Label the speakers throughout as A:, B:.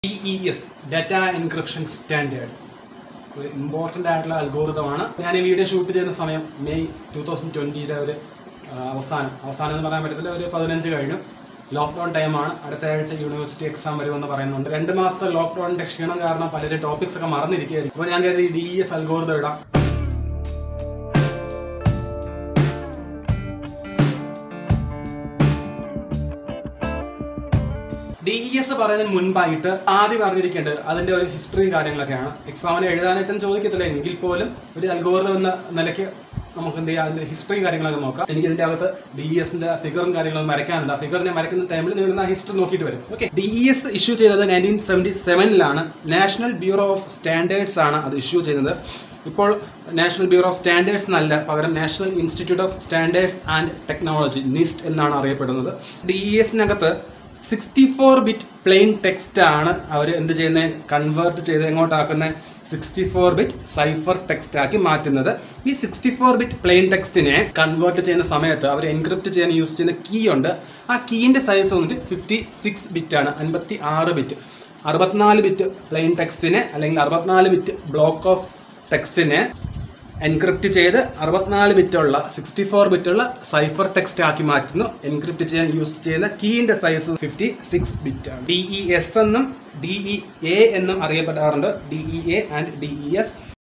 A: D E S data encryption standard ഒരു important ആയിട്ടുള്ള അൽഗോറിതമാണ് ഞാൻ ഈ വീഡിയോ ഷൂട്ട് ചെയ്യുന്ന സമയം മെയ് ടൂ തൗസൻഡ് ട്വൻറ്റിയുടെ ഒരു ആ, അവസാനം അവസാനം എന്ന് പറയാൻ പറ്റത്തില്ല ഒരു പതിനഞ്ച് കഴിഞ്ഞു ലോക്ക്ഡൗൺ ടൈമാണ് അടുത്ത ആഴ്ച യൂണിവേഴ്സിറ്റി എക്സാം വരുമെന്ന് പറയുന്നുണ്ട് രണ്ട് മാസത്തെ ലോക്ക്ഡൗണിന്റെ ക്ഷീണം കാരണം പലരും ടോപ്പിക്സ് ഒക്കെ മറന്നിരിക്കുകയായിരിക്കും അപ്പോൾ ഞാൻ കരുതി ഡി ഇ എസ് അൽഗോറിതം ഇടാം ഡി ഇ എസ് പറയുന്നതിന് മുൻപായിട്ട് ആദ്യം അറിഞ്ഞിരിക്കേണ്ടത് അതിന്റെ ഒരു ഹിസ്റ്ററിയും കാര്യങ്ങളൊക്കെയാണ് എക്സാമിന് എഴുതാനായിട്ടും ചോദിക്കത്തില്ല എങ്കിൽ പോലും ഒരു അൽഗോറിതം എന്ന നിലയ്ക്ക് നമുക്ക് എന്ത് ചെയ്യാം അതിന്റെ ഹിസ്റ്ററിയും കാര്യങ്ങളൊക്കെ നോക്കാം എനിക്ക് ഇതിന്റെ അകത്ത് ഡി ഇ എസിന്റെ ഫിഗറും കാര്യങ്ങളൊക്കെ വരയ്ക്കാനുണ്ട് ആ ഫിഗറിനെ വരയ്ക്കുന്ന ടൈമിൽ നിങ്ങൾ ആ ഹിസ്റ്ററി നോക്കിയിട്ട് വരും okay D E S issue ചെയ്തത് നയൻറ്റീൻ സെവൻറ്റി സെവനിലാണ് നാഷണൽ ബ്യൂറോ ഓഫ് സ്റ്റാൻഡേർഡ്സ് ആണ് അത് ഇഷ്യൂ ചെയ്യുന്നത് ഇപ്പോൾ നാഷണൽ ബ്യൂറോ ഓഫ് സ്റ്റാൻഡേർഡ്സ് എന്നല്ല പകരം national institute of standards and technology NIST എന്നാണ് അറിയപ്പെടുന്നത് ഡി ഇ എസിനകത്ത് sixty four bit plain text ആണ് അവർ എന്ത് ചെയ്യുന്നത് കൺവേർട്ട് ചെയ്ത് എങ്ങോട്ടാക്കുന്നത് sixty four bit cipher text ആക്കി മാറ്റുന്നത് ഈ സിക്സ്റ്റി ഫോർ ബിറ്റ് പ്ലെയിൻ ടെക്സ്റ്റിനെ കൺവേർട്ട് ചെയ്യുന്ന സമയത്ത് അവർ എൻക്രിപ്റ്റ് ചെയ്യാൻ യൂസ് ചെയ്യുന്ന കീ ഉണ്ട് ആ കീൻ്റെ സൈസ് വന്നിട്ട് ഫിഫ്റ്റി സിക്സ് ബിറ്റ് ആണ് അൻപത്തി ആറ് ബിറ്റ് അറുപത്തിനാല് ബിറ്റ് പ്ലെയിൻ ടെക്സ്റ്റിനെ അല്ലെങ്കിൽ അറുപത്തിനാല് ബിറ്റ് ബ്ലോക്ക് ഓഫ് ടെക്സ്റ്റിനെ എൻക്രിപ്റ്റ് ചെയ്ത് അറുപത്തിനാല് ബിറ്റുള്ള സിക്സ്റ്റി ഫോർ ബിറ്റുള്ള സൈഫർ ടെക്സ്റ്റ് ആക്കി മാറ്റുന്നു എൻക്രിപ്റ്റ് ചെയ്യാൻ യൂസ് ചെയ്യുന്ന കീന്റെ സൈസ് ഫിഫ്റ്റി സിക്സ് ബിറ്റ് ആണ് ഡി ഇ എസ് എന്നും ഡി ഇ എ എന്നും അറിയപ്പെടാറുണ്ട് D E A and D E S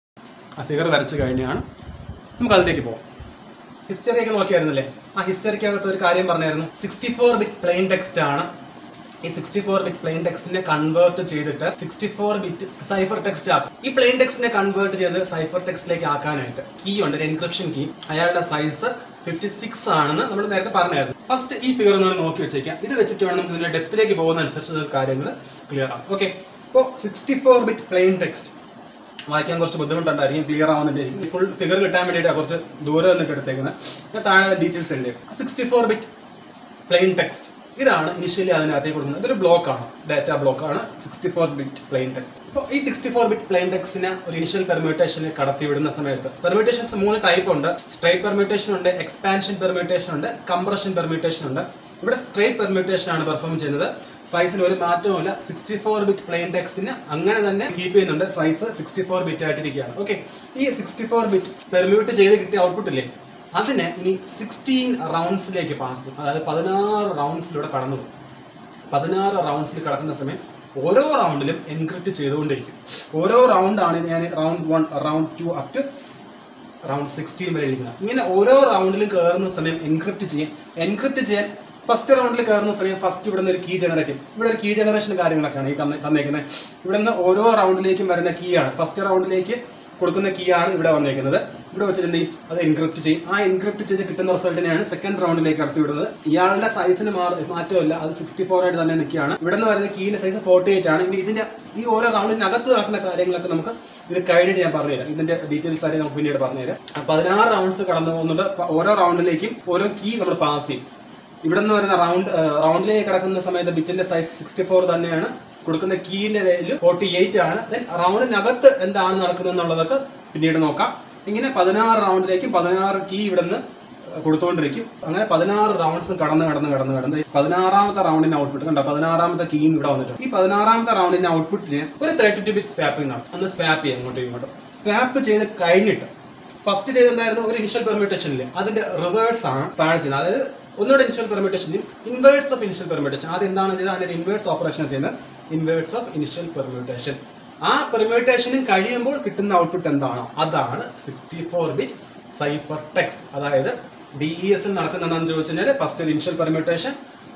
A: ആ ഫിഗർ വരച്ചു കഴിഞ്ഞാണ് നമുക്ക് അതിലേക്ക് പോകാം ഹിസ്റ്ററി ഒക്കെ നോക്കിയായിരുന്നല്ലേ ആ ഹിസ്റ്ററിക്കകത്ത് ഒരു കാര്യം പറഞ്ഞായിരുന്നു sixty four bit plain text ആണ് ഈ സിക്സ്റ്റി ഫോർ ബിറ്റ് പ്ലെയിൻ ടെക്സ്റ്റിനെ കൺവേർട്ട് ചെയ്തിട്ട് sixty four bit cipher text ആക്കും ഈ പ്ലെയിൻ ടെക്സ്റ്റിനെ കൺവേർട്ട് ചെയ്ത് സൈഫർ ടെക്സ്റ്റിലേക്ക് ആക്കാനായിട്ട് കീ ഉണ്ട് ഒരു എൻക്രിപ്ഷൻ കീ അയാളുടെ സൈസ് ഫിഫ്റ്റി സിക്സ് ആണെന്ന് നമ്മൾ നേരത്തെ പറഞ്ഞായിരുന്നു ഫസ്റ്റ് ഈ ഫിഗർ നമ്മൾ നോക്കി വെച്ചേക്കാം ഇത് വെച്ചിട്ട് വേണം നമുക്ക് ഇതിന്റെ ഡെപ്തിലേക്ക് പോകുന്ന അനുസരിച്ച് കാര്യങ്ങൾ ക്ലിയർ ആവും ഓക്കെ ഇപ്പോൾ sixty four bit plain text വായിക്കാൻ കുറച്ച് ബുദ്ധിമുട്ടുണ്ടായിരിക്കും ക്ലിയർ ആവുന്നതായിരിക്കും ഫുൾ ഫിഗർ കിട്ടാൻ വേണ്ടിയിട്ടാണ് കുറച്ച് ദൂരെ നിന്നിട്ട് എടുത്തേക്കുന്നത് ഞാൻ താഴെ ഡീറ്റെയിൽസ് ഉണ്ട് sixty four bit plain text ഇതാണ് ഇനിഷ്യലി അതിനകത്തേക്ക് കൊടുക്കുന്നത് ഇതൊരു ബ്ലോക്ക് ആണ് ഡാറ്റ ബ്ലോക്ക് ആണ് sixty four bit plain text അപ്പോൾ ഈ സിക്സ്റ്റി ഫോർ ബിറ്റ് പ്ലെയിൻ ടെക്സ്റ്റിനെ ഒരു ഇനിഷ്യൽ പെർമ്യൂട്ടേഷനിൽ കടത്തി വിടുന്ന സമയത്ത് പെർമ്യൂട്ടേഷൻസ് മൂന്ന് ടൈപ്പ് ഉണ്ട് സ്ട്രൈറ്റ് പെർമ്യൂട്ടേഷൻ ഉണ്ട് എക്സ്പാൻഷൻ പെർമ്യൂട്ടേഷൻ ഉണ്ട് കംപ്രഷൻ പെർമ്യൂട്ടേഷൻ ഉണ്ട് ഇവിടെ സ്ട്രേറ്റ് പെർമ്യൂട്ടേഷൻ ആണ് പെർഫോം ചെയ്യുന്നത് സൈസിൽ ഒരു മാറ്റവുമില്ല സിക്സ്റ്റി ഫോർ ബിറ്റ് പ്ലെയിൻ ടെക്സ്റ്റിന് അങ്ങനെ തന്നെ കീപ്പ് ചെയ്യുന്നുണ്ട് സൈസ് സിക്സ്റ്റി ഫോർ ബിറ്റ് ആയിട്ടിരിക്കുകയാണ് ഓക്കെ ഈ സിക്സ്റ്റി ഫോർ ബിറ്റ് പെർമ്യൂട്ട് ചെയ്ത് കിട്ടിയ ഔട്ട്പുട്ട് ഇല്ലേ അതിനെ ഇനി സിക്സ്റ്റീൻ റൗണ്ട്സിലേക്ക് പാസ് ചെയ്യും അതായത് പതിനാറ് റൗണ്ട്സിലൂടെ കടന്നു പോകും പതിനാറ് റൗണ്ട്സിൽ കടക്കുന്ന സമയം ഓരോ റൗണ്ടിലും എൻക്രിപ്റ്റ് ചെയ്തുകൊണ്ടിരിക്കും ഓരോ റൗണ്ടാണ് ഞാൻ round one round two up to round sixteen വരെ ഇരിക്കുന്നത് ഇങ്ങനെ ഓരോ റൗണ്ടിലും കയറുന്ന സമയം എൻക്രിപ്റ്റ് ചെയ്യും എൻക്രിപ്റ്റ് ചെയ്യാൻ ഫസ്റ്റ് റൗണ്ടിൽ കയറുന്ന സമയം ഫസ്റ്റ് ഇവിടെ നിന്ന് ഒരു കീ ജനറേറ്റ് ചെയ്യും ഇവിടെ ഒരു കീ ജനറേഷൻ കാര്യങ്ങളൊക്കെയാണ് ഈ തന്ന- തന്നേക്കുന്നത് ഇവിടെ നിന്ന് ഓരോ റൗണ്ടിലേക്കും വരുന്ന കീ ആണ് ഫസ്റ്റ് റൗണ്ടിലേക്ക് കൊടുക്കുന്ന കീ ആണ് ഇവിടെ വന്നേക്കുന്നത് ഇവിടെ വെച്ചിട്ടുണ്ടെങ്കിൽ അത് എൻക്രിപ്റ്റ് ചെയ്യും ആ എൻക്രിപ്റ്റ് ചെയ്ത് കിട്ടുന്ന റിസൾട്ടിനെയാണ് സെക്കൻഡ് റൗണ്ടിലേക്ക് കടത്തി വിടുന്നത് ഇയാളുടെ സൈസിന് മാറ്റമില്ല അത് സിക്സ്റ്റി ഫോർ ആയിട്ട് തന്നെ നിൽക്കുകയാണ് ഇവിടെ നിന്ന് വരുന്ന കീന്റെ സൈസ് ഫോർട്ടി എയ്റ്റ് ആണ് ഇനി ഇതിന്റെ ഈ ഓരോ റൗണ്ടിനകത്ത് നടക്കുന്ന കാര്യങ്ങളൊക്കെ നമുക്ക് ഇത് കഴിഞ്ഞിട്ട് ഞാൻ പറഞ്ഞുതരാം ഇതിന്റെ ഡീറ്റെയിൽസ് ആയിട്ട് നമുക്ക് പിന്നീട് പറഞ്ഞുതരാം അപ്പൊ പതിനാറ് റൗണ്ട്സ് കടന്നു പോകുന്നുണ്ട് അപ്പൊ ഓരോ റൗണ്ടിലേക്കും ഓരോ കീ നമ്മൾ പാസ് ചെയ്യും ഇവിടെ നിന്ന് വരുന്ന റൗണ്ട് റൗണ്ടിലേക്ക് കിടക്കുന്ന സമയത്ത് ബിറ്റിന്റെ സൈസ് സിക്സ്റ്റി ഫോർ തന്നെയാണ് കൊടുക്കുന്ന കീന്റെ വാല്യൂ ഫോർട്ടി എയ്റ്റ് ആണ് ദെൻ റൗണ്ടിനകത്ത് എന്താണ് നടക്കുന്നത് എന്നുള്ളതൊക്കെ പിന്നീട് നോക്കാം ഇങ്ങനെ പതിനാറ് റൗണ്ടിലേക്കും പതിനാറ് കീ ഇവിടെ നിന്ന് കൊടുത്തുകൊണ്ടിരിക്കും അങ്ങനെ പതിനാറ് റൗണ്ട്സ് കടന്ന് കടന്ന് കടന്ന് കടന്ന് ഈ പതിനാറാമത്തെ റൗണ്ടിന്റെ ഔട്ട്പുട്ട് കണ്ടോ പതിനാറാമത്തെ കീയും ഇവിടെ വന്നിട്ടുണ്ട് ഈ പതിനാറാമത്തെ റൗണ്ടിന്റെ ഔട്ട്പുട്ടിന് ഒരു തേർട്ടി ടു ബിറ്റ് സ്വാപ്പിംഗ് നടത്തും ഒന്ന് സ്വാപ്പ് ചെയ്യാം ഇങ്ങോട്ടും ഇങ്ങോട്ടും സ്വാപ്പ് ചെയ്ത് കഴിഞ്ഞിട്ട് ഫസ്റ്റ് ചെയ്തിട്ടുണ്ടായിരുന്ന ഒരു ഇനിഷ്യൽ പെർമ്യൂട്ടേഷനിൽ അതിന്റെ റിവേഴ്സ് ആണ് താഴെ ചെയ്യുന്നത് അതായത് ഒന്നുകൂടെ ഇനിഷ്യൽ പെർമ്യൂട്ടേഷനും ഇൻവേഴ്സ് ഓഫ് ഇനിഷ്യൽ പെർമ്യൂട്ടേഷൻ അത് എന്താണ് ചെയ്തത് അതിന്റെ ഇൻവേഴ്സ് ഓപ്പറേഷൻ ചെയ്യുന്നത് ഇൻവേഴ്സ് ഓഫ് ഇനിഷ്യൽ പെർമ്യൂട്ടേഷൻ ആ പെർമ്യൂട്ടേഷനും കഴിയുമ്പോൾ കിട്ടുന്ന ഔട്ട്പുട്ട് എന്താണോ അതാണ് sixty four bit cipher text അതായത് ഡി ഇ എസിൽ നടക്കുന്ന എന്താണെന്ന് ചോദിച്ചു കഴിഞ്ഞാൽ ഫസ്റ്റ് ഒരു initial permutation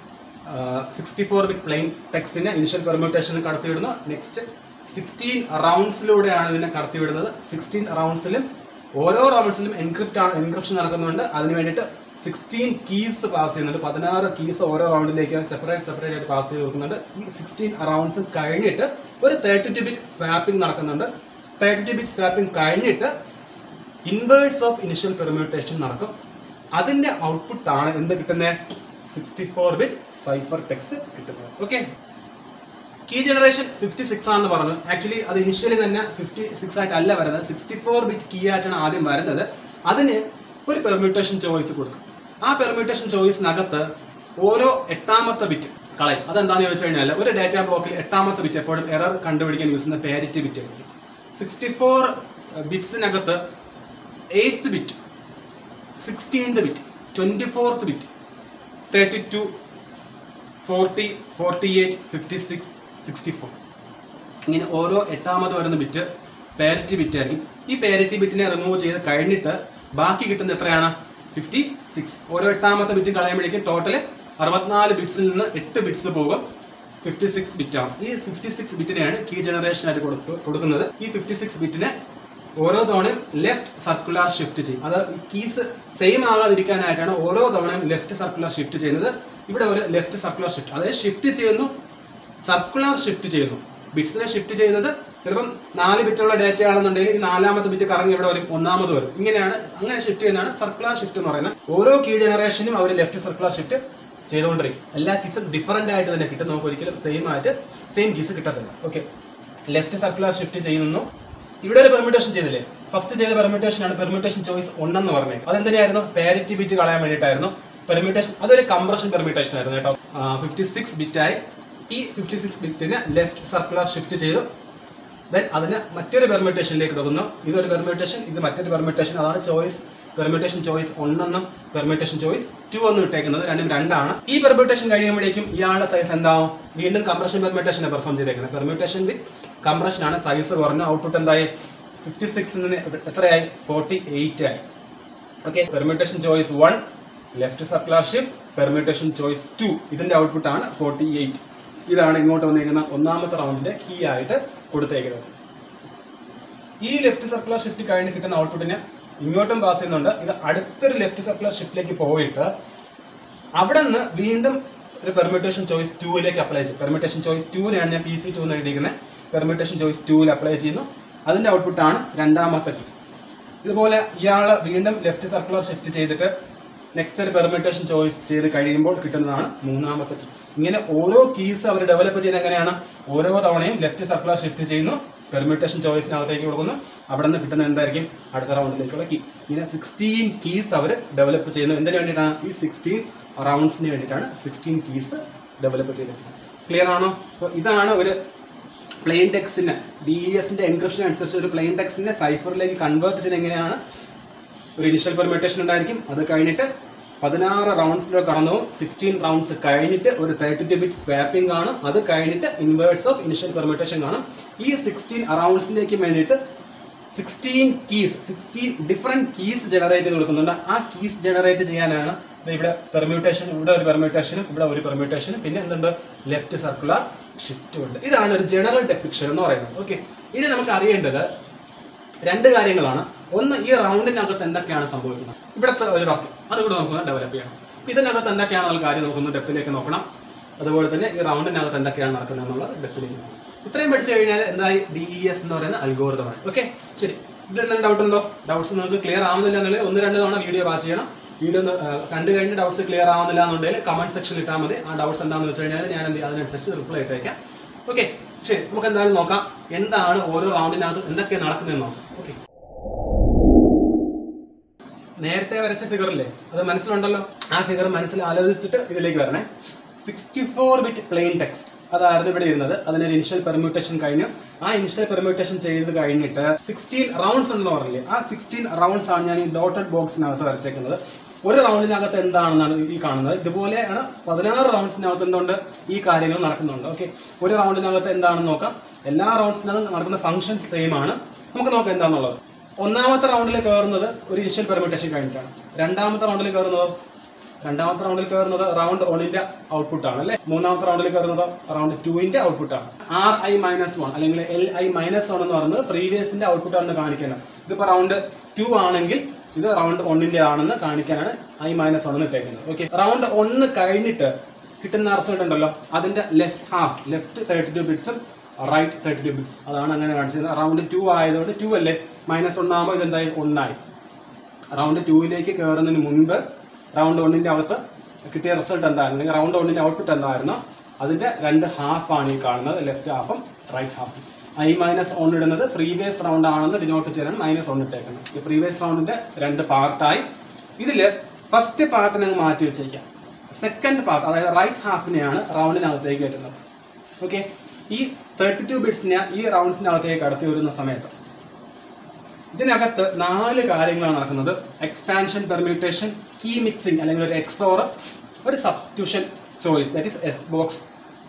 A: sixty four bit plain ടെക്സ്റ്റിനെ ഇനിഷ്യൽ പെർമ്യൂട്ടേഷനിൽ കടത്തിവിടുന്നു നെക്സ്റ്റ് സിക്സ്റ്റീൻ റൗണ്ട്സിലൂടെയാണ് ഇതിനെ കടത്തിവിടുന്നത് സിക്സ്റ്റീൻ റൗണ്ട്സിലും ഓരോ റൗണ്ട്സിലും എൻക്രിപ്റ്റ് ആണ് എൻക്രിപ്ഷൻ നടക്കുന്നുണ്ട് അതിന് വേണ്ടിയിട്ട് സിക്സ്റ്റീൻ കീസ് പാസ് ചെയ്യുന്നുണ്ട് പതിനാറ് കീസ് ഓരോ റൗണ്ടിലേക്ക് സെപ്പറേറ്റ് സെപ്പറേറ്റ് ആയിട്ട് പാസ് ചെയ്ത് കൊടുക്കുന്നുണ്ട് ഈ സിക്സ്റ്റീൻ റൗണ്ട്സ് കഴിഞ്ഞിട്ട് ഒരു തേർട്ടി ടു ബിറ്റ് സ്വാപ്പിംഗ് നടക്കുന്നുണ്ട് തേർട്ടി ടു ബിറ്റ് സ്വാപ്പിംഗ് കഴിഞ്ഞിട്ട് ഇൻവേഴ്സ് ഓഫ് ഇനിഷ്യൽ പെർമ്യൂട്ടേഷൻ നടക്കും അതിന്റെ ഔട്ട്പുട്ട് ആണ് എന്ത് കിട്ടുന്നത് sixty four bit cipher text കിട്ടുന്നത് okay key generation fifty six ആണെന്ന് പറഞ്ഞു ആക്ച്വലി അത് ഇനിഷ്യലി തന്നെ ഫിഫ്റ്റി സിക്സ് ആയിട്ട് അല്ല വരുന്നത് സിക്സ്റ്റി ഫോർ ബിറ്റ് കീ ആയിട്ടാണ് ആദ്യം വരുന്നത് അതിന് ഒരു പെർമ്യൂട്ടേഷൻ ചോയ്സ് കൊടുക്കും ആ പെർമ്യൂട്ടേഷൻ ചോയ്സിനകത്ത് ഓരോ എട്ടാമത്തെ ബിറ്റ് കളയും അതെന്താണെന്ന് ചോദിച്ചു കഴിഞ്ഞാൽ ഒരു ഡാറ്റ ബ്ലോക്കിൽ എട്ടാമത്തെ ബിറ്റ് എപ്പോഴും എറർ കണ്ടുപിടിക്കാൻ യൂസ് ചെയ്യുന്ന പാരിറ്റി ബിറ്റ് ആയിരിക്കും സിക്സ്റ്റി ഫോർ ബിറ്റ്സിനകത്ത് eighth bit sixteenth bit twenty fourth bit thirty two forty forty eight fifty six sixty four ഇങ്ങനെ ഓരോ എട്ടാമത് വരുന്ന ബിറ്റ് പാരിറ്റി ബിറ്റ് ആയിരിക്കും ഈ പാരിറ്റി ബിറ്റിനെ റിമൂവ് ചെയ്ത് കഴിഞ്ഞിട്ട് ബാക്കി കിട്ടുന്ന എത്രയാണ് ഫിഫ്റ്റി സിക്സ് ഓരോ എട്ടാമത്തെ ബിറ്റും കളയുമ്പോഴേക്കും ടോട്ടൽ അറുപത്തിനാല് ബിറ്റ്സിൽ നിന്ന് എട്ട് ബിറ്റ്സ് പോകും ഫിഫ്റ്റി സിക്സ് ബിറ്റാണ് ഈ ഫിഫ്റ്റി സിക്സ് ബിറ്റിനെയാണ് കീ ജനറേഷൻ ആയിട്ട് കൊടുത്തു കൊടുക്കുന്നത് ഈ ഫിഫ്റ്റി സിക്സ് ബിറ്റിനെ ഓരോ തവണയും ലെഫ്റ്റ് സർക്കുലർ ഷിഫ്റ്റ് ചെയ്യും അത് ഈ കീസ് സെയിം ആകാതിരിക്കാനായിട്ടാണ് ഓരോ തവണയും ലെഫ്റ്റ് സർക്കുലർ ഷിഫ്റ്റ് ചെയ്യുന്നത് ഇവിടെ ഒരു ലെഫ്റ്റ് സർക്കുലർ ഷിഫ്റ്റ് അതായത് ഷിഫ്റ്റ് ചെയ്യുന്നു സർക്കുലർ ഷിഫ്റ്റ് ചെയ്യുന്നു ബിറ്റ്സിനെ ഷിഫ്റ്റ് ചെയ്യുന്നത് ചിലപ്പം നാല് ബിറ്റുള്ള ഡേറ്റ ആണെന്നുണ്ടെങ്കിൽ ഈ നാലാമത്തെ ബിറ്റ് കറങ്ങി ഇവിടെ വരും ഒന്നാമത് വരും ഇങ്ങനെയാണ് അങ്ങനെ ഷിഫ്റ്റ് ചെയ്യുന്നതാണ് സർക്കുലർ ഷിഫ്റ്റ് എന്ന് പറയുന്നത് ഓരോ കീ ജനറേഷനും അവർ ലെഫ്റ്റ് സർക്കുലർ ഷിഫ്റ്റ് ചെയ്തുകൊണ്ടിരിക്കും എല്ലാ കീസും ഡിഫറൻ്റ് ആയിട്ട് തന്നെ കിട്ടും നമുക്ക് ഒരിക്കലും സെയിം ആയിട്ട് സെയിം കീസ് കിട്ടത്തില്ല ഓക്കെ ലെഫ്റ്റ് സർക്കുലർ ഷിഫ്റ്റ് ചെയ്യുന്നു ഇവിടെ ഒരു പെർമിറ്റേഷൻ ചെയ്തില്ലേ ഫസ്റ്റ് ചെയ്ത പെർമിറ്റേഷൻ ആണ് പെർമിറ്റേഷൻ ചോയ്സ് ഒന്നെന്ന് പറഞ്ഞത് അതെന്തിനായിരുന്നു പാരിറ്റി ബിറ്റ് കളയാൻ വേണ്ടിയിട്ടായിരുന്നു പെർമിറ്റേഷൻ അതൊരു കംപ്രഷൻ പെർമിറ്റേഷൻ ആയിരുന്നു കേട്ടോ ഫിഫ്റ്റി സിക്സ് ബിറ്റായി ഈ ഫിഫ്റ്റി സിക്സ് ബിറ്റിന് ലെഫ്റ്റ് സർക്കുലർ ഷിഫ്റ്റ് ചെയ്തു ദെൻ അതിന് മറ്റൊരു പെർമിറ്റേഷനിലേക്ക് കൊടുക്കുന്നു ഇതൊരു പെർമിറ്റേഷൻ ഇത് മറ്റൊരു പെർമിറ്റേഷൻ അതാണ് ചോയ്സ് പെർമിറ്റേഷൻ ചോയ്സ് ഒന്നെന്നും പെർമിറ്റേഷൻ ചോയ്സ് ടു എന്നും ഇട്ടേക്കുന്നത് രണ്ടും രണ്ടാണ് ഈ പെർമിറ്റേഷൻ കഴിയുമ്പോഴേക്കും ഇയാളുടെ സൈസ് എന്താവും വീണ്ടും കംപ്രഷൻ പെർമിറ്റേഷനെ പെർഫോം ചെയ്തേക്കുന്നത് പെർമിറ്റേഷൻ വിത്ത് കംപ്രഷൻ ആണ് സൈസ് കുറഞ്ഞു ഔട്ട്പുട്ട് എന്തായി ഫിഫ്റ്റി സിക്സിൽ നിന്ന് എത്രയായി ഫോർട്ടി എയ്റ്റ് ആയി okay permutation choice one left circular shift permutation choice two ഇതിന്റെ ഔട്ട്പുട്ട് ആണ് ഫോർട്ടി എയ്റ്റ് ഇതാണ് ഇങ്ങോട്ട് വന്നിരിക്കുന്ന ഒന്നാമത്തെ റൗണ്ടിന്റെ കീ ആയിട്ട് കൊടുത്തേക്കുന്നത് ഈ ലെഫ്റ്റ് സർക്കുലർ ഷിഫ്റ്റ് കഴിഞ്ഞ് കിട്ടുന്ന ഔട്ട്പുട്ടിനെ ഇങ്ങോട്ടും പാസ് ചെയ്യുന്നുണ്ട് ഇത് അടുത്തൊരു ലെഫ്റ്റ് സർക്കുലർ ഷിഫ്റ്റിലേക്ക് പോയിട്ട് അവിടെ നിന്ന് വീണ്ടും ഒരു പെർമിറ്റേഷൻ ചോയ്സ് ടൂവിലേക്ക് അപ്ലൈ ചെയ്യും പെർമിറ്റേഷൻ ചോയ്സ് ടൂവിനാണ് ഞാൻ പി സി ടു എന്ന് എഴുതിയിരിക്കുന്നത് പെർമിറ്റേഷൻ ചോയ്സ് ടൂവിൽ അപ്ലൈ ചെയ്യുന്നു അതിന്റെ ഔട്ട്പുട്ടാണ് രണ്ടാമത്തെ കീ ഇതുപോലെ ഇയാൾ വീണ്ടും ലെഫ്റ്റ് സർക്കുലർ ഷിഫ്റ്റ് ചെയ്തിട്ട് നെക്സ്റ്റ് ഒരു പെർമിറ്റേഷൻ ചോയ്സ് ചെയ്ത് കഴിയുമ്പോൾ കിട്ടുന്നതാണ് മൂന്നാമത്തെ കീ ഇങ്ങനെ ഓരോ കീസ് അവർ ഡെവലപ്പ് ചെയ്യുന്നത് എങ്ങനെയാണ് ഓരോ തവണയും ലെഫ്റ്റ് സർക്കുലർ ഷിഫ്റ്റ് ചെയ്യുന്നു പെർമിറ്റേഷൻ ചോയ്സിനകത്തേക്ക് കൊടുക്കുന്നു അവിടെ നിന്ന് കിട്ടുന്ന എന്തായിരിക്കും അടുത്ത റൗണ്ടിലേക്കുള്ള കീ ഇങ്ങനെ സിക്സ്റ്റീൻ കീസ് അവർ ഡെവലപ്പ് ചെയ്യുന്നു എന്തിനു വേണ്ടിയിട്ടാണ് ഈ സിക്സ്റ്റീൻ റൗണ്ട്സിന് വേണ്ടിയിട്ടാണ് സിക്സ്റ്റീൻ കീസ് ഡെവലപ്പ് ചെയ്തിട്ടുള്ളത് ക്ലിയർ ആണോ അപ്പോൾ ഇതാണ് ഒരു പ്ലെയിൻ ടെക്സ്റ്റിനെ ഡി ഇ എസിന്റെ എൻക്രിപ്ഷൻ അനുസരിച്ച് ഒരു പ്ലെയിൻ ടെക്സ്റ്റിനെ സൈഫറിലേക്ക് കൺവേർട്ട് ചെയ്യുന്നത് എങ്ങനെയാണ് ഒരു ഇനിഷ്യൽ പെർമിറ്റേഷൻ ഉണ്ടായിരിക്കും അത് കഴിഞ്ഞിട്ട് പതിനാറ് റൗണ്ട്സിലൂടെ കടന്നു സിക്സ്റ്റീൻ റൗണ്ട്സ് കഴിഞ്ഞിട്ട് ഒരു തേർട്ടി ടു ബിറ്റ് സ്വാപ്പിംഗ് കാണും അത് കഴിഞ്ഞിട്ട് ഇൻവേഴ്സ് ഓഫ് ഇനിഷ്യൽ പെർമിറ്റേഷൻ കാണും ഈ സിക്സ്റ്റീൻ റൗണ്ട്സിലേക്ക് വേണ്ടിയിട്ട് sixteen keys sixteen different keys generate ചെയ്ത് കൊടുക്കുന്നുണ്ട് ആ കീസ് ജനറേറ്റ് ചെയ്യാനാണ് ദേ ഇവിടെ പെർമ്യൂട്ടേഷൻ ഇവിടെ ഒരു പെർമ്യൂട്ടേഷനും ഇവിടെ ഒരു പെർമ്യൂട്ടേഷനും പിന്നെ എന്തുണ്ട് ലെഫ്റ്റ് സർക്കുലർ ഷിഫ്റ്റും ഉണ്ട് ഇതാണ് ഒരു ജനറൽ ഡെപ്പിക്ഷൻ എന്ന് പറയുന്നത് ഓക്കെ ഇനി നമുക്ക് അറിയേണ്ടത് രണ്ട് കാര്യങ്ങളാണ് ഒന്ന് ഈ റൗണ്ടിനകത്ത് എന്തൊക്കെയാണ് സംഭവിക്കുന്നത് ഇവിടുത്തെ ഒരു വർക്ക് അതുകൂടെ നമുക്ക് ഡെവലപ്പ് ചെയ്യണം അപ്പൊ ഇതിനകത്ത് എന്തൊക്കെയാണെന്നുള്ള കാര്യം നമുക്കൊന്ന് ഡെപ്തിലേക്ക് നോക്കണം അതുപോലെ തന്നെ ഈ റൗണ്ടിനകത്ത് എന്തൊക്കെയാണ് നടക്കുന്നത് എന്നുള്ളത് ഡെപ്തിലേക്ക് നോക്കണം ഇത്രയും പഠിച്ചു കഴിഞ്ഞാൽ എന്തായി ഡി ഇ എസ് എന്ന് പറയുന്ന അൽഗോറിതമാണ് ഓക്കെ ശരി ഇതിൽ എന്തെങ്കിലും ഡൗട്ട് ഉണ്ടോ ഡൗട്ട്സ് നിങ്ങൾക്ക് ക്ലിയർ ആവുന്നില്ല എന്നുണ്ടെങ്കിൽ ഒന്ന് രണ്ട് തവണ വീഡിയോ വാച്ച് ചെയ്യണം വീഡിയോ ഒന്ന് ആ, കണ്ടു കഴിഞ്ഞ് ഡൗട്ട്സ് ക്ലിയർ ആവുന്നില്ല എന്നുണ്ടെങ്കിൽ കമന്റ് സെക്ഷനിൽ ഇട്ടാൽ മതി ആ ഡൗട്ട്സ് എന്താണെന്ന് വെച്ച് കഴിഞ്ഞാൽ ഞാൻ എന്ത് ചെയ്യും അതിനനുസരിച്ച് റിപ്ലൈ ഇട്ടേക്കാം ഓക്കെ ശരി നമുക്ക് എന്തായാലും നോക്കാം എന്താണ് ഓരോ റൗണ്ടിനകത്ത് എന്തൊക്കെയാണ് നടക്കുന്നതെന്ന് നോക്കാം ഓക്കെ നേരത്തെ വരച്ച ഫിഗറില്ലേ അത് മനസ്സിലുണ്ടല്ലോ ആ ഫിഗർ മനസ്സിൽ ആലോചിച്ചിട്ട് ഇതിലേക്ക് വരണേ sixty four bit plain text അതായിരുന്നു ഇവിടെ ഇരുന്നത് അതിനൊരു ഇനിഷ്യൽ പെർമ്യൂട്ടേഷൻ കഴിഞ്ഞു ആ ഇനിഷ്യൽ പെർമ്യൂട്ടേഷൻ ചെയ്ത് കഴിഞ്ഞിട്ട് സിക്സ്റ്റീൻ റൗണ്ട്സ് ഉണ്ടെന്ന് പറഞ്ഞില്ലേ ആ സിക്സ്റ്റീൻ റൗണ്ട്സ് ആണ് ഞാൻ ഈ ഡോട്ടഡ് ബോക്സിനകത്ത് വരച്ചേക്കുന്നത് ഒരു റൗണ്ടിനകത്ത് എന്താണെന്നാണ് ഈ കാണുന്നത് ഇതുപോലെയാണ് പതിനാറ് റൗണ്ട്സിനകത്ത് എന്തുണ്ട് ഈ കാര്യങ്ങൾ നടക്കുന്നുണ്ട് ഓക്കെ ഒരു റൗണ്ടിനകത്ത് എന്താണെന്ന് നോക്കാം എല്ലാ റൗണ്ട്സിനകത്ത് നടക്കുന്ന ഫംഗ്ഷൻസ് സെയിം ആണ് നമുക്ക് നോക്കാം എന്താണെന്നുള്ളത് ഒന്നാമത്തെ റൗണ്ടിൽ കയറുന്നത് ഒരു ഇനിഷ്യൽ പെർമിറ്റേഷൻ കഴിഞ്ഞിട്ടാണ് രണ്ടാമത്തെ റൗണ്ടിൽ കയറുന്നത് രണ്ടാമത്തെ റൗണ്ടിൽ കയറുന്നത് റൗണ്ട് ഒണിന്റെ ഔട്ട്പുട്ട് ആണ് അല്ലെ മൂന്നാമത്തെ റൗണ്ടിൽ കയറുന്നത് റൗണ്ട് ടുവിന്റെ ഔട്ട്പുട്ട് ആണ് ആർ ഐ മൈനസ് വൺ അല്ലെങ്കിൽ എൽ ഐ മൈനസ് വൺ എന്ന് പറയുന്നത് പ്രീവിയസിന്റെ ഔട്ട്പുട്ട് ആണെന്ന് കാണിക്കുന്നത് ഇതിപ്പോ റൗണ്ട് ടു ആണെങ്കിൽ ഇത് റൗണ്ട് ഒന്നിന്റെ ആണെന്ന് കാണിക്കാനാണ് ഐ മൈനസ് വൺ എന്ന് ഇട്ടേക്കുന്നത് ഓക്കെ റൗണ്ട് ഒന്ന് കഴിഞ്ഞിട്ട് കിട്ടുന്ന റിസൾട്ട് ഉണ്ടല്ലോ അതിന്റെ left half left thirty two ബിറ്റ്സും റൈറ്റ് തേർട്ടി ടു ബിറ്റ്സ് അതാണ് അങ്ങനെ കാണിച്ചത് റൗണ്ട് ടു ആയതുകൊണ്ട് ടു അല്ലേ മൈനസ് ഒന്നാകുമ്പോൾ ഇതെന്തായി ഒന്നായി റൗണ്ട് ടൂവിലേക്ക് കയറുന്നതിന് മുൻപ് റൗണ്ട് ഒന്നിന്റെ അകത്ത് കിട്ടിയ റിസൾട്ട് എന്തായിരുന്നു അല്ലെങ്കിൽ റൗണ്ട് ഒന്നിന്റെ ഔട്ട്പുട്ട് എന്തായിരുന്നു അതിന്റെ രണ്ട് ഹാഫ് ആണ് ഈ കാണുന്നത് ലെഫ്റ്റ് ഹാഫും റൈറ്റ് ഹാഫും ഐ മൈനസ് ഓൺ ഇടുന്നത് പ്രീവിയസ് റൗണ്ട് ആണെന്ന് ഡിനോട്ട് ചെയ്യാനാണ് മൈനസ് ഓൺ ഇട്ടേക്കുന്നത് ഈ പ്രീവിയസ് റൗണ്ടിന്റെ രണ്ട് പാർട്ടായി ഇതില് ഫസ്റ്റ് പാർട്ടിനെ അങ്ങ് മാറ്റി വെച്ചേക്കാം സെക്കൻഡ് പാർട്ട് അതായത് റൈറ്റ് ഹാഫിനെയാണ് റൗണ്ടിനകത്തേക്ക് കയറ്റുന്നത് ഓക്കെ ഈ തേർട്ടി ടു ബിറ്റ്സിനെ ഈ റൗണ്ട്സിനകത്തേക്ക് കടത്തി വരുന്ന സമയത്ത് ഇതിനകത്ത് നാല് കാര്യങ്ങളാണ് നടക്കുന്നത് എക്സ്പാൻഷൻ പെർമ്യൂട്ടേഷൻ കീ മിക്സിംഗ് അല്ലെങ്കിൽ ഒരു എക്സോർ ഒരു substitution choice that is S box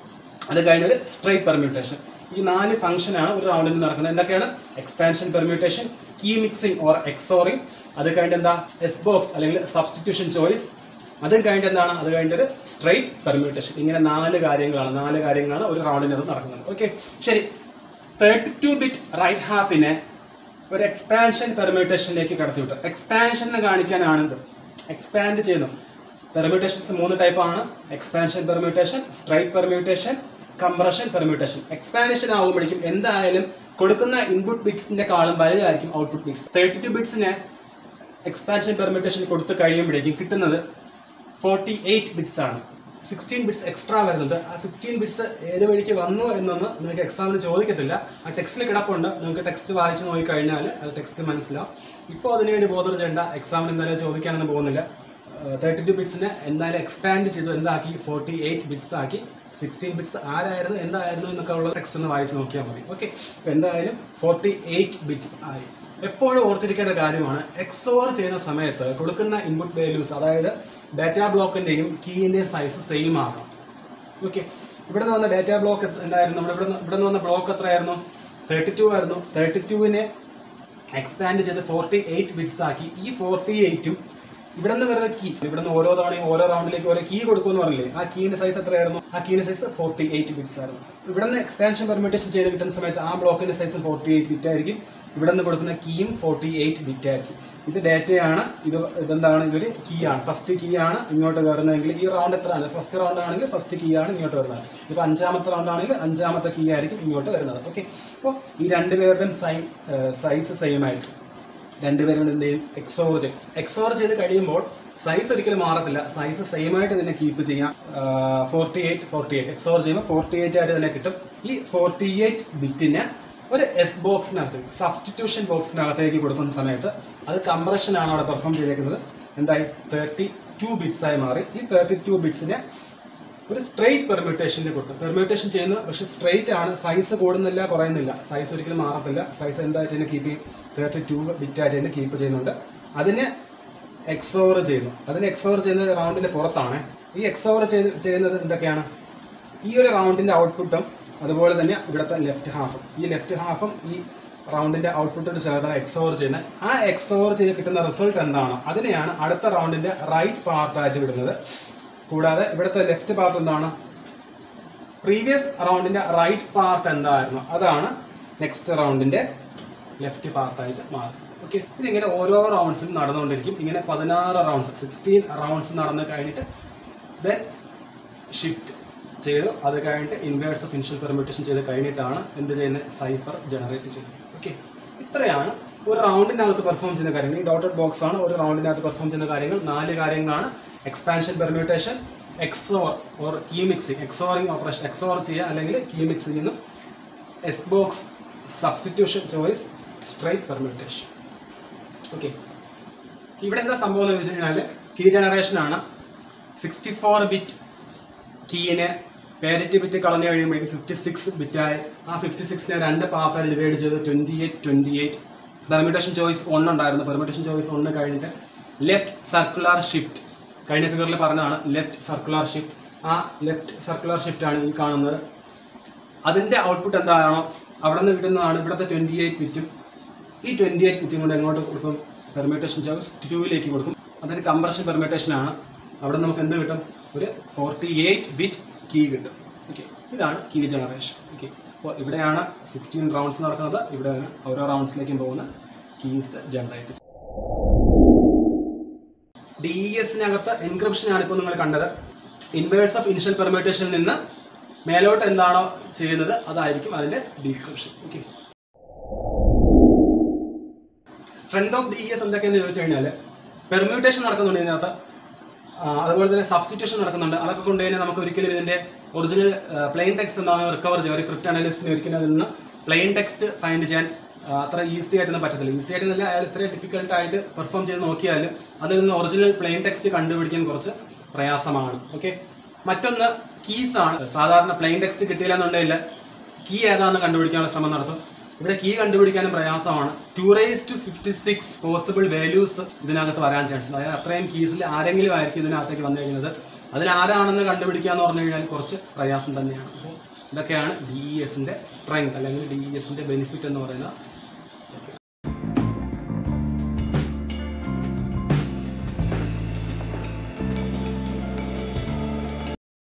A: അത് കഴിഞ്ഞ് ഒരു സ്ട്രൈറ്റ് പെർമ്യൂട്ടേഷൻ ഈ നാല് ഫംഗ്ഷൻ ആണ് ഒരു റൗണ്ടിൽ നടക്കുന്നത് എന്തൊക്കെയാണ് expansion permutation key mixing or XORing അത് കഴിഞ്ഞിട്ട് എന്താ എസ് ബോക്സ് അല്ലെങ്കിൽ സബ്സ്റ്റിറ്റ്യൂഷൻ ചോയ്സ് അത് കഴിഞ്ഞിട്ട് എന്താണ് അത് കഴിഞ്ഞിട്ട് ഒരു സ്ട്രൈറ്റ് പെർമ്യൂട്ടേഷൻ ഇങ്ങനെ നാല് കാര്യങ്ങളാണ് നാല് കാര്യങ്ങളാണ് ഒരു റൗണ്ടിനകത്ത് നടക്കുന്നത് ഓക്കെ ശരി തേർട്ടി ടു ബിറ്റ് റൈറ്റ് ഹാഫിനെ ഒരു എക്സ്പാൻഷൻ പെർമ്യൂട്ടേഷനിലേക്ക് കടത്തിവിട്ടു എക്സ്പാൻഷൻ എന്ന് കാണിക്കാനാണ് ഇത് എക്സ്പാൻഡ് ചെയ്യുന്നു പെർമ്യൂട്ടേഷൻസ് മൂന്ന് ടൈപ്പ് ആണ് expansion permutation straight permutation compression permutation expansion ആകുമ്പോഴേക്കും എന്തായാലും കൊടുക്കുന്ന ഇൻപുട്ട് ബിറ്റ്സിന്റെ കാളും വലുതായിരിക്കും ഔട്ട്പുട്ട് ബിറ്റ്സ് തേർട്ടി ടു ബിറ്റ്സിന് എക്സ്പാൻഷൻ പെർമ്യൂട്ടേഷൻ കൊടുത്ത് കഴിയുമ്പോഴേക്കും കിട്ടുന്നത് ഫോർട്ടി എയ്റ്റ് ബിറ്റ്സ് ആണ് സിക്സ്റ്റീൻ ബിറ്റ്സ് എക്സ്ട്രാ വരുന്നുണ്ട് ആ സിക്സ്റ്റീൻ ബിറ്റ്സ് ഏത് വഴിക്ക് വന്നു എന്നൊന്ന് നിങ്ങൾക്ക് എക്സാമിന് ചോദിക്കത്തില്ല ആ ടെക്സ്റ്റിൽ കിടപ്പുണ്ട് നിങ്ങൾക്ക് ടെക്സ്റ്റ് വായിച്ച് നോക്കി കഴിഞ്ഞാൽ അത് ടെക്സ്റ്റ് മനസ്സിലാവും ഇപ്പോൾ അതിനുവേണ്ടി ബോധർ ചെയ്യേണ്ട എക്സാമിന് എന്തായാലും ചോദിക്കാനൊന്നും പോകുന്നില്ല തേർട്ടി ടു ബിറ്റ്സിനെ എന്തായാലും എക്സ്പാൻഡ് ചെയ്തു എന്താക്കി ഫോർട്ടി എയ്റ്റ് ബിറ്റ്സ് ആക്കി സിക്സ്റ്റീൻ ബിറ്റ്സ് ആരായിരുന്നു എന്തായിരുന്നു എന്നൊക്കെ ഉള്ള ടെക്സ്റ്റ് ഒന്ന് വായിച്ച് നോക്കിയാൽ മതി ഓക്കെ അപ്പോൾ എന്തായാലും ഫോർട്ടി എയ്റ്റ് ബിറ്റ്സ് ആയി എപ്പോഴും ഓർത്തിരിക്കേണ്ട കാര്യമാണ് എക്സോർ ചെയ്യുന്ന സമയത്ത് കൊടുക്കുന്ന ഇൻപുട്ട് വാല്യൂസ് അതായത് ഡാറ്റാ ബ്ലോക്കിന്റെയും കീയിന്റെയും സൈസ് സെയിം ആകണം ഓക്കെ ഇവിടെ നിന്ന് വന്ന ഡാറ്റാ ബ്ലോക്ക് എന്തായിരുന്നു നമ്മുടെ ഇവിടെ ഇവിടെ നിന്ന് വന്ന ബ്ലോക്ക് എത്രയായിരുന്നു തേർട്ടി ടു ആയിരുന്നു തേർട്ടി ടുവിനെ എക്സ്പാൻഡ് ചെയ്ത് ഫോർട്ടി എയ്റ്റ് ബിറ്റ്സ് ആക്കി ഈ ഫോർട്ടി എയ്റ്റും ഇവിടെ നിന്ന് വരുന്ന കീ ഇവിടെ നിന്ന് ഓരോ തവണയും ഓരോ റൗണ്ടിലേക്ക് ഓരോ കീ കൊടുക്കുമെന്ന് പറഞ്ഞില്ലേ ആ കീന്റെ സൈസ് എത്രയായിരുന്നു ആ കീന്റെ സൈസ് ഫോർട്ടി എയ്റ്റ് ബിറ്റ്സ് ആയിരുന്നു ഇവിടെ നിന്ന് എക്സ്പാൻഷൻ പെർമിറ്റേഷൻ ചെയ്ത് കിട്ടുന്ന സമയത്ത് ആ ബ്ലോക്കിന്റെ സൈസ് ഫോർട്ടി എയ്റ്റ് ബിറ്റ് ആയിരിക്കും ഇവിടെ നിന്ന് കൊടുക്കുന്ന കീയും ഫോർട്ടി എയ്റ്റ് ബിറ്റ് ആയിരിക്കും ഇത് ഡാറ്റയാണ് ഇത് ഇതെന്താണ് ഇതൊരു കീ ആണ് ഫസ്റ്റ് കീ ആണ് ഇങ്ങോട്ട് വരുന്നതെങ്കിൽ ഈ റൗണ്ട് എത്രയാണ് ഫസ്റ്റ് റൗണ്ട് ആണെങ്കിൽ ഫസ്റ്റ് കീ ആണ് ഇങ്ങോട്ട് വരുന്നത് ഇപ്പോൾ അഞ്ചാമത്തെ റൗണ്ട് ആണെങ്കിൽ അഞ്ചാമത്തെ കീ ആയിരിക്കും ഇങ്ങോട്ട് വരുന്നത് ഓക്കെ അപ്പോൾ ഈ രണ്ടുപേരുടെയും സൈ സൈസ് സെയിം ആയിരിക്കും രണ്ടുപേരും കൂടെ എന്ത് ചെയ്യും എക്സോർ ചെയ്യും എക്സോർ ചെയ്ത് കഴിയുമ്പോൾ സൈസ് ഒരിക്കലും മാറത്തില്ല സൈസ് സെയിം ആയിട്ട് തന്നെ കീപ്പ് ചെയ്യാം forty eight forty eight XOR ചെയ്യുമ്പോൾ ഫോർട്ടി എയ്റ്റ് ആയിട്ട് തന്നെ കിട്ടും ഈ ഫോർട്ടി എയ്റ്റ് ബിറ്റിന് ഒരു എസ് ബോക്സിനകത്ത് സബ്സ്റ്റിറ്റ്യൂഷൻ ബോക്സിനകത്തേക്ക് കൊടുക്കുന്ന സമയത്ത് അത് കംപ്രഷൻ ആണ് അവിടെ പെർഫോം ചെയ്തേക്കുന്നത് എന്തായി തേർട്ടി ടു ബിറ്റ്സ് ആയി മാറി ഈ തേർട്ടി ടു ബിറ്റ്സിനെ ഒരു സ്ട്രെയിറ്റ് പെർമ്യൂട്ടേഷനിൽ കൊടുക്കും പെർമ്യൂട്ടേഷൻ ചെയ്യുന്നു പക്ഷെ സ്ട്രെയിറ്റ് ആണ് സൈസ് കൂടുന്നില്ല കുറയുന്നില്ല സൈസ് ഒരിക്കലും മാറത്തില്ല സൈസ് എന്തായിട്ട് തന്നെ കീപ്പ് ചെയ്യും തേർട്ടി ടു ബിറ്റ് ആയിട്ട് തന്നെ കീപ്പ് ചെയ്യുന്നുണ്ട് അതിനെ എക്സോർ ചെയ്യുന്നു അതിനെ എക്സോർ ചെയ്യുന്നത് റൗണ്ടിന്റെ പുറത്താണ് ഈ എക്സോർ ചെയ്ത് ചെയ്യുന്നത് എന്തൊക്കെയാണ് ഈ ഒരു റൗണ്ടിന്റെ ഔട്ട്പുട്ടും അതുപോലെ തന്നെ ഇവിടുത്തെ ലെഫ്റ്റ് ഹാഫും ഈ ലെഫ്റ്റ് ഹാഫും ഈ റൗണ്ടിന്റെ ഔട്ട്പുട്ടോട് ചേർന്നാണ് എക്സോർ ചെയ്യുന്നത് ആ എക്സോർ ചെയ്ത് കിട്ടുന്ന റിസൾട്ട് എന്താണ് അതിനെയാണ് അടുത്ത റൗണ്ടിന്റെ റൈറ്റ് പാർട്ടായിട്ട് വിടുന്നത് കൂടാതെ ഇവിടുത്തെ ലെഫ്റ്റ് പാർട്ട് എന്താണ് പ്രീവിയസ് റൗണ്ടിന്റെ റൈറ്റ് പാർട്ട് എന്തായിരുന്നു അതാണ് നെക്സ്റ്റ് റൗണ്ടിന്റെ ലെഫ്റ്റ് പാർട്ടായിട്ട് മാറും ഓക്കെ ഇതിങ്ങനെ ഓരോ റൗണ്ട്സിലും നടന്നുകൊണ്ടിരിക്കും ഇങ്ങനെ പതിനാറ് റൗണ്ട്സ് സിക്സ്റ്റീൻ റൗണ്ട്സ് നടന്നു കഴിഞ്ഞിട്ട് ദെൻ ഷിഫ്റ്റ് ചെയ്തു അത് കഴിഞ്ഞിട്ട് ഇൻവേഴ്സ് ഓഫ് ഇനിഷ്യൽ പെർമിറ്റേഷൻ ചെയ്ത് കഴിഞ്ഞിട്ടാണ് എന്ത് ചെയ്യുന്നത് സൈഫർ ജനറേറ്റ് ചെയ്യുന്നത് ഓക്കെ ഇത്രയാണ് ഒരു റൗണ്ടിനകത്ത് പെർഫോം ചെയ്യുന്ന കാര്യങ്ങൾ ഈ ഡോട്ടഡ് ബോക്സ് ആണ് ഒരു റൗണ്ടിനകത്ത് പെർഫോം ചെയ്യുന്ന കാര്യങ്ങൾ നാല് കാര്യങ്ങളാണ് expansion permutation XOR or key mixing XORing operation XOR ചെയ്യുക അല്ലെങ്കിൽ കീ മിക്സ് ചെയ്യുന്നു S box substitution choice straight permutation okay ഇവിടെ എന്താ സംഭവം എന്ന് വെച്ച് കഴിഞ്ഞാൽ കീ ജനറേഷൻ ആണ് സിക്സ്റ്റി ഫോർ ബിറ്റ് കീയിനെ പാരിറ്റി ബിറ്റ് കളഞ്ഞു കഴിയുമ്പോഴേക്കും ഫിഫ്റ്റി സിക്സ് ബിറ്റായി ആ ഫിഫ്റ്റി സിക്സിനെ രണ്ട് പാർട്ടായി ഡിവൈഡ് ചെയ്ത് twenty eight twenty eight permutation choice ഒന്ന് ഉണ്ടായിരുന്നു പെർമിറ്റേഷൻ ചോയ്സ് ഒന്ന് കഴിഞ്ഞിട്ട് ലെഫ്റ്റ് സർക്കുലർ ഷിഫ്റ്റ് കഴിഞ്ഞ ഫിഗറിൽ പറഞ്ഞതാണ് ലെഫ്റ്റ് സർക്കുലർ ഷിഫ്റ്റ് ആ ലെഫ്റ്റ് സർക്കുലർ ഷിഫ്റ്റ് ആണ് ഈ കാണുന്നത് അതിന്റെ ഔട്ട്പുട്ട് എന്താണോ അവിടെ നിന്ന് കിട്ടുന്നതാണ് ഇവിടുത്തെ ട്വൻറ്റി എയ്റ്റ് ബിറ്റും ഈ ട്വൻറ്റി എയ്റ്റ് ബിറ്റും കൊണ്ട് എങ്ങോട്ട് കൊടുക്കും പെർമിറ്റേഷൻ ചോയ്സ് ടൂവിലേക്ക് കൊടുക്കും അതൊരു കംപ്രഷൻ പെർമിറ്റേഷൻ ആണ് അവിടെ നമുക്ക് എന്ത് കിട്ടും ഒരു ഫോർട്ടി എയ്റ്റ് ബിറ്റ് കീ കിട്ടും ഓക്കെ ഇതാണ് കീ ജനറേഷൻ ഓക്കെ അപ്പോൾ ഇവിടെയാണ് സിക്സ്റ്റീൻ റൗണ്ട്സ് നടക്കുന്നത് ഇവിടെയാണ് ഓരോ റൗണ്ട്സിലേക്കും പോകുന്ന കീസ് ജനറേറ്റ് ഡി ഇ എസിനകത്ത് എൻക്രിപ്ഷൻ ആണ് ഇപ്പോൾ നിങ്ങൾ കണ്ടത് ഇൻവേഴ്സ് ഓഫ് ഇനിഷ്യൽ പെർമിറ്റേഷനിൽ നിന്ന് മേലോട്ട് എന്താണോ ചെയ്യുന്നത് അതായിരിക്കും അതിന്റെ decryption okay strength of D S എന്തൊക്കെയാണെന്ന് ചോദിച്ചു കഴിഞ്ഞാൽ പെർമ്യൂട്ടേഷൻ നടക്കുന്നുണ്ട് ഇതിനകത്ത് ആ, അതുപോലെ തന്നെ സബ്സ്റ്റിറ്റ്യൂഷൻ നടക്കുന്നുണ്ട് അതൊക്കെ കൊണ്ട് തന്നെ നമുക്ക് ഒരിക്കലും ഇതിന്റെ ഒറിജിനൽ പ്ലെയിൻ ടെക്സ്റ്റ് എന്താണെന്ന് റിക്കവർ ചെയ്യാം ഒരു ക്രിപ്റ്റ് അനലിസ്റ്റിന് ഒരിക്കലും അതിൽ നിന്ന് പ്ലെയിൻ ടെക്സ്റ്റ് ഫൈൻഡ് ചെയ്യാൻ ആ, അത്ര ഈസി ആയിട്ടൊന്നും പറ്റത്തില്ല ഈസി ആയിട്ടൊന്നല്ല അയാൾ ഇത്രയും ഡിഫിക്കൽട്ട് ആയിട്ട് പെർഫോം ചെയ്ത് നോക്കിയാലും അതിൽ നിന്ന് ഒറിജിനൽ പ്ലെയിൻ ടെക്സ്റ്റ് കണ്ടുപിടിക്കാൻ കുറച്ച് പ്രയാസമാണ് ഓക്കെ മറ്റൊന്ന് കീസ് ആണ് സാധാരണ പ്ലെയിൻ ടെക്സ്റ്റ് കിട്ടിയില്ല എന്നുണ്ടെങ്കിൽ കീ ഏതാണെന്ന് കണ്ടുപിടിക്കാനുള്ള ശ്രമം നടത്തും ഇവിടെ കീ കണ്ടുപിടിക്കാനും പ്രയാസമാണ് two raise to fifty six possible values ഇതിനകത്ത് വരാൻ ചാൻസ് ഉണ്ട് അതായത് അത്രയും കീസിൽ ആരെങ്കിലും ആയിരിക്കും ഇതിനകത്തേക്ക് വന്നിരിക്കുന്നത് അതിൽ ആരാണെന്ന് കണ്ടുപിടിക്കുക എന്ന് പറഞ്ഞു കഴിഞ്ഞാൽ കുറച്ച് പ്രയാസം തന്നെയാണ് അപ്പോൾ ഇതൊക്കെയാണ് ഡി ഇ എസിന്റെ സ്ട്രെങ്ത് അല്ലെങ്കിൽ ഡി ഇ എസിന്റെ ബെനിഫിറ്റ് എന്ന് പറയുന്നത്